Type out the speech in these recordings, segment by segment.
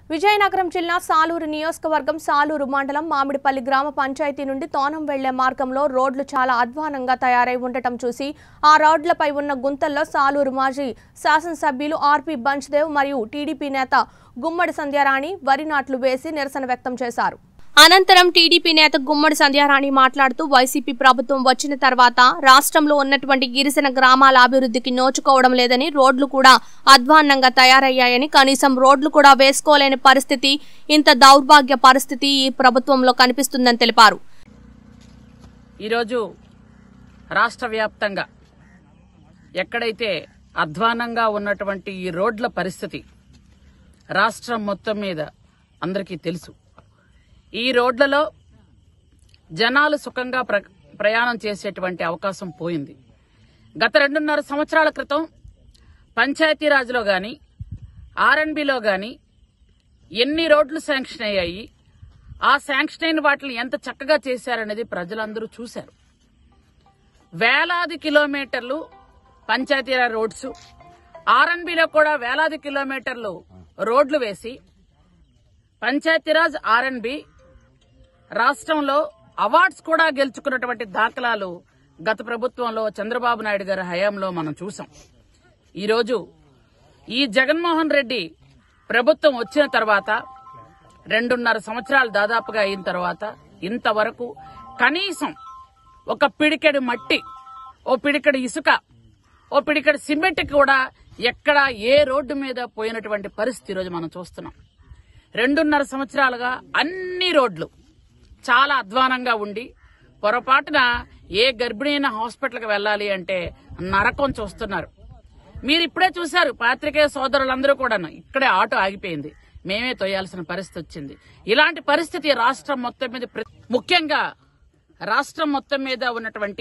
విజయనగరం జిల్లా సాలూరు నియోజకవర్గం సాలూరు మండలం మామిడిపల్లి గ్రామ పంచాయతీ నుండి తోనం వెళ్లే మార్గంలో రోడ్లు చాలా అధ్వానంగా తయారై ఉండటం చూసి ఆ రోడ్లపై ఉన్న గుంతల్లో సాలూరు మాజీ శాసనసభ్యులు ఆర్పి బంచ్దేవ్ మరియు టీడీపీ నేత గుమ్మడి సంధ్యారాణి వరి నాట్లు వేసి నిరసన వ్యక్తం చేశారు అనంతరం టీడీపీ నేత గుమ్మడి సంధ్యారాణి మాట్లాడుతూ వైసీపీ ప్రభుత్వం వచ్చిన తర్వాత రాష్ట్రంలో ఉన్నటువంటి గిరిజన గ్రామాల అభివృద్ధికి నోచుకోవడం లేదని రోడ్లు కూడా అధ్వాన్నంగా తయారయ్యాయని కనీసం రోడ్లు కూడా వేసుకోలేని పరిస్థితి ఇంత దౌర్భాగ్య పరిస్థితి ఈ ప్రభుత్వంలో కనిపిస్తుందని తెలిపారు ఈరోజు రాష్ట్ర వ్యాప్తంగా ఎక్కడైతే అధ్వానంగా ఉన్నటువంటి ఈ రోడ్ల పరిస్థితి రాష్ట్రం మొత్తం మీద అందరికీ తెలుసు ఈ రోడ్లలో జనాలు సుఖంగా ప్ర ప్రయాణం చేసేటువంటి అవకాశం పోయింది గత రెండున్నర సంవత్సరాల క్రితం పంచాయతీరాజ్లో గాని ఆర్ఎన్బిలో గాని ఎన్ని రోడ్లు శాంక్షన్ అయ్యాయి ఆ శాంక్షన్ అయిన వాటిని ఎంత చక్కగా చేశారనేది ప్రజలందరూ చూశారు వేలాది కిలోమీటర్లు పంచాయతీరాజ్ రోడ్స్ ఆర్ఎన్బిలో కూడా వేలాది కిలోమీటర్లు రోడ్లు వేసి పంచాయతీరాజ్ ఆర్ఎన్బి రాష్ట్రంలో అవార్డ్స్ కూడా గెలుచుకున్నటువంటి దాఖలాలు గత ప్రభుత్వంలో చంద్రబాబు నాయుడు గారి హయాంలో మనం చూసాం ఈరోజు ఈ జగన్మోహన్ రెడ్డి ప్రభుత్వం వచ్చిన తర్వాత రెండున్నర సంవత్సరాలు దాదాపుగా అయిన తర్వాత ఇంతవరకు కనీసం ఒక పిడికెడు మట్టి ఓ పిడికెడు ఇసుక ఓ పిడికెడు సిమెంట్ కూడా ఎక్కడ ఏ రోడ్డు మీద పోయినటువంటి పరిస్థితి ఈరోజు మనం చూస్తున్నాం రెండున్నర సంవత్సరాలుగా అన్ని రోడ్లు చాలా అధ్వానంగా ఉండి పొరపాటున ఏ గర్భిణీ అయినా హాస్పిటల్కి వెళ్ళాలి అంటే నరకం చూస్తున్నారు మీరు ఇప్పుడే చూశారు పాత్రికేయ సోదరులందరూ కూడాను ఇక్కడే ఆటో ఆగిపోయింది మేమే తోయాల్సిన పరిస్థితి వచ్చింది ఇలాంటి పరిస్థితి రాష్ట్రం మొత్తం మీద ప్ర- ముఖ్యంగా రాష్ట్రం మొత్తం మీద ఉన్నటువంటి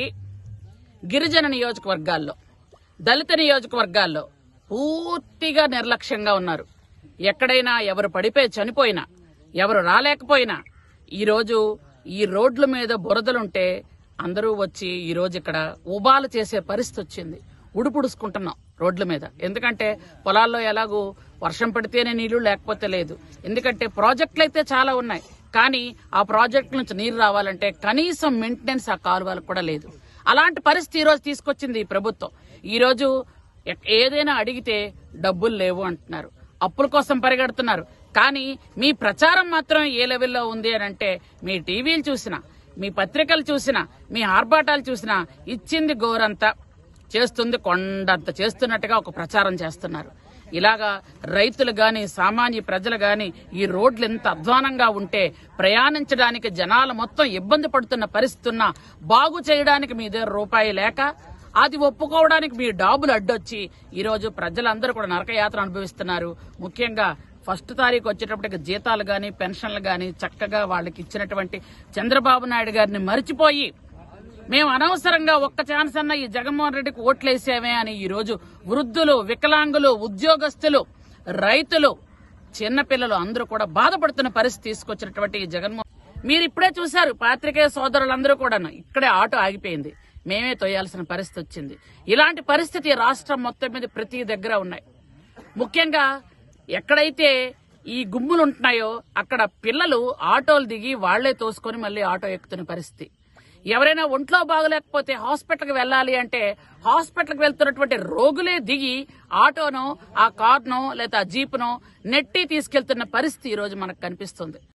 గిరిజన నియోజకవర్గాల్లో దళిత నియోజకవర్గాల్లో పూర్తిగా నిర్లక్ష్యంగా ఉన్నారు ఎక్కడైనా ఎవరు పడిపోయి చనిపోయినా ఎవరు రాలేకపోయినా ఈరోజు ఈ రోడ్ల మీద బురదలుంటే అందరూ వచ్చి ఈరోజు ఇక్కడ ఉబాలు చేసే పరిస్థితి వచ్చింది ఉడుపుడుసుకుంటున్నాం రోడ్ల మీద ఎందుకంటే పొలాల్లో ఎలాగూ వర్షం పడితేనే నీళ్లు లేకపోతే లేదు ఎందుకంటే ప్రాజెక్టులు అయితే చాలా ఉన్నాయి కానీ ఆ ప్రాజెక్టు నుంచి నీరు రావాలంటే కనీసం మెయింటెనెన్స్ ఆ కాలువలకు కూడా లేదు అలాంటి పరిస్థితి ఈ రోజు తీసుకొచ్చింది ఈ ప్రభుత్వం ఈ రోజు ఎక్- ఏదైనా అడిగితే డబ్బులు లేవు అంటున్నారు అప్పుల కోసం పరిగెడుతున్నారు కానీ మీ ప్రచారం మాత్రం ఏ లెవెల్లో ఉంది అని అంటే మీ టీవీలు చూసినా మీ పత్రికలు చూసినా మీ ఆర్భాటాలు చూసినా ఇచ్చింది గోరంతా చేస్తుంది కొండంత చేస్తున్నట్టుగా ఒక ప్రచారం చేస్తున్నారు ఇలాగా రైతులు గాని సామాన్య ప్రజలు గాని ఈ రోడ్లు ఎంత అధ్వానంగా ఉంటే ప్రయాణించడానికి జనాలు మొత్తం ఇబ్బంది పడుతున్న పరిస్థితి ఉన్నా బాగు చేయడానికి మీ దగ్గర రూపాయి లేక అది ఒప్పుకోవడానికి మీ డాబులు అడ్డొచ్చి ఈ రోజు ప్రజలందరూ కూడా నరకయాత్ర అనుభవిస్తున్నారు ముఖ్యంగా ఫస్ట్ తారీఖు వచ్చేటప్పటికి జీతాలు గాని పెన్షన్లు గాని చక్కగా వాళ్ళకి ఇచ్చినటువంటి చంద్రబాబు నాయుడు గారిని మరిచిపోయి మేము అనవసరంగా ఒక్క ఛాన్స్ అన్న ఈ జగన్మోహన్ రెడ్డికి ఓట్లేసామే అని ఈ రోజు వృద్ధులు వికలాంగులు ఉద్యోగస్తులు రైతులు చిన్నపిల్లలు అందరూ కూడా బాధపడుతున్న పరిస్థితి తీసుకొచ్చినటువంటి ఈ జగన్మోహన్ మీరు ఇప్పుడే చూశారు పాత్రికేయ సోదరులందరూ కూడాను ఇక్కడే ఆటో ఆగిపోయింది మేమే తోయాల్సిన పరిస్థితి వచ్చింది ఇలాంటి పరిస్థితి రాష్ట్రం మొత్తం మీద ప్రతి దగ్గర ఉన్నాయి ముఖ్యంగా ఎక్కడైతే ఈ గుమ్ములు ఉంటున్నాయో అక్కడ పిల్లలు ఆటోలు దిగి వాళ్లే తోసుకొని మళ్ళీ ఆటో ఎక్కుతున్న పరిస్థితి ఎవరైనా ఒంట్లో బాగలేకపోతే హాస్పిటల్కి వెళ్ళాలి అంటే హాస్పిటల్కి వెళ్తున్నటువంటి రోగులే దిగి ఆటోనో ఆ కార్నో లేదా ఆ జీపునో నెట్టి తీసుకెళ్తున్న పరిస్థితి ఈ రోజు మనకు కనిపిస్తుంది